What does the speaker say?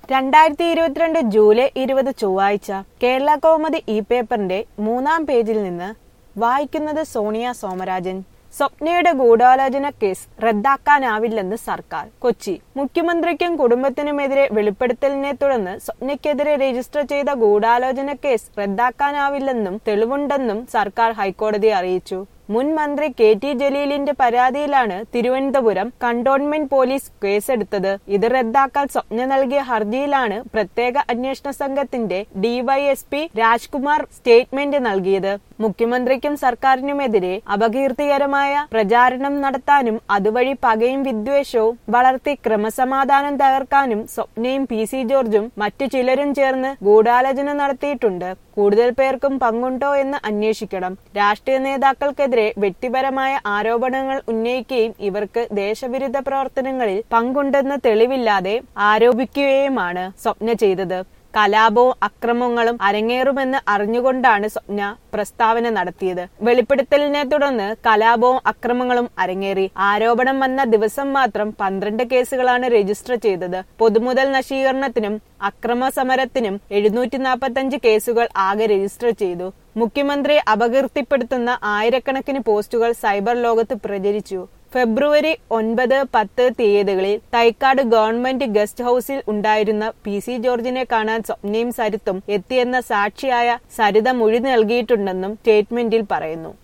രണ്ടായിരത്തി ഇരുപത്തിരണ്ട് ജൂലൈ ഇരുപത് ചൊവ്വാഴ്ച കേരള കൗമുദി ഇ പേപ്പറിന്റെ മൂന്നാം പേജിൽ നിന്ന് വായിക്കുന്നത് സോണിയ സോമരാജൻ സ്വപ്നയുടെ ഗൂഢാലോചന കേസ് റദ്ദാക്കാനാവില്ലെന്ന് സർക്കാർ കൊച്ചി മുഖ്യമന്ത്രിക്കും കുടുംബത്തിനുമെതിരെ വെളിപ്പെടുത്തലിനെ തുടർന്ന് സ്വപ്നയ്ക്കെതിരെ രജിസ്റ്റർ ചെയ്ത ഗൂഢാലോചന കേസ് റദ്ദാക്കാനാവില്ലെന്നും തെളിവുണ്ടെന്നും സർക്കാർ ഹൈക്കോടതിയെ അറിയിച്ചു മുൻ മന്ത്രി കെ ടി ജലീലിന്റെ പരാതിയിലാണ് തിരുവനന്തപുരം കണ്ടോൺമെന്റ് പോലീസ് കേസെടുത്തത് ഇത് റദ്ദാക്കാൻ സ്വപ്ന നൽകിയ ഹർജിയിലാണ് പ്രത്യേക അന്വേഷണ സംഘത്തിന്റെ ഡിവൈഎസ്പി രാജ്കുമാർ സ്റ്റേറ്റ്മെന്റ് നൽകിയത് മുഖ്യമന്ത്രിക്കും സർക്കാരിനുമെതിരെ അപകീർത്തികരമായ പ്രചാരണം നടത്താനും അതുവഴി പകയും വിദ്വേഷവും വളർത്തി ക്രമസമാധാനം തകർക്കാനും സ്വപ്നയും പി സി ജോർജും മറ്റു ചിലരും ചേർന്ന് ഗൂഢാലോചന നടത്തിയിട്ടുണ്ട് കൂടുതൽ പേർക്കും പങ്കുണ്ടോ എന്ന് അന്വേഷിക്കണം രാഷ്ട്രീയ നേതാക്കൾക്കെതിരെ വ്യക്തിപരമായ ആരോപണങ്ങൾ ഉന്നയിക്കുകയും ഇവർക്ക് ദേശവിരുദ്ധ പ്രവർത്തനങ്ങളിൽ പങ്കുണ്ടെന്ന് തെളിവില്ലാതെ ആരോപിക്കുകയുമാണ് സ്വപ്ന ചെയ്തത് കലാപവും അക്രമങ്ങളും അരങ്ങേറുമെന്ന് അറിഞ്ഞുകൊണ്ടാണ് സ്വപ്ന പ്രസ്താവന നടത്തിയത് വെളിപ്പെടുത്തലിനെ തുടർന്ന് കലാപവും അക്രമങ്ങളും അരങ്ങേറി ആരോപണം വന്ന ദിവസം മാത്രം പന്ത്രണ്ട് കേസുകളാണ് രജിസ്റ്റർ ചെയ്തത് പൊതുമുതൽ നശീകരണത്തിനും അക്രമ സമരത്തിനും എഴുന്നൂറ്റി നാൽപ്പത്തഞ്ച് കേസുകൾ ആകെ രജിസ്റ്റർ ചെയ്തു മുഖ്യമന്ത്രി അപകീർത്തിപ്പെടുത്തുന്ന ആയിരക്കണക്കിന് പോസ്റ്റുകൾ സൈബർ ലോകത്ത് പ്രചരിച്ചു ഫെബ്രുവരി ഒൻപത് പത്ത് തീയതികളിൽ തൈക്കാട് ഗവൺമെന്റ് ഗസ്റ്റ് ഹൌസിൽ ഉണ്ടായിരുന്ന പി സി ജോർജിനെ കാണാൻ സ്വപ്നയും സരിത്തും എത്തിയെന്ന സാക്ഷിയായ സരിത മൊഴി നൽകിയിട്ടുണ്ടെന്നും സ്റ്റേറ്റ്മെന്റിൽ പറയുന്നു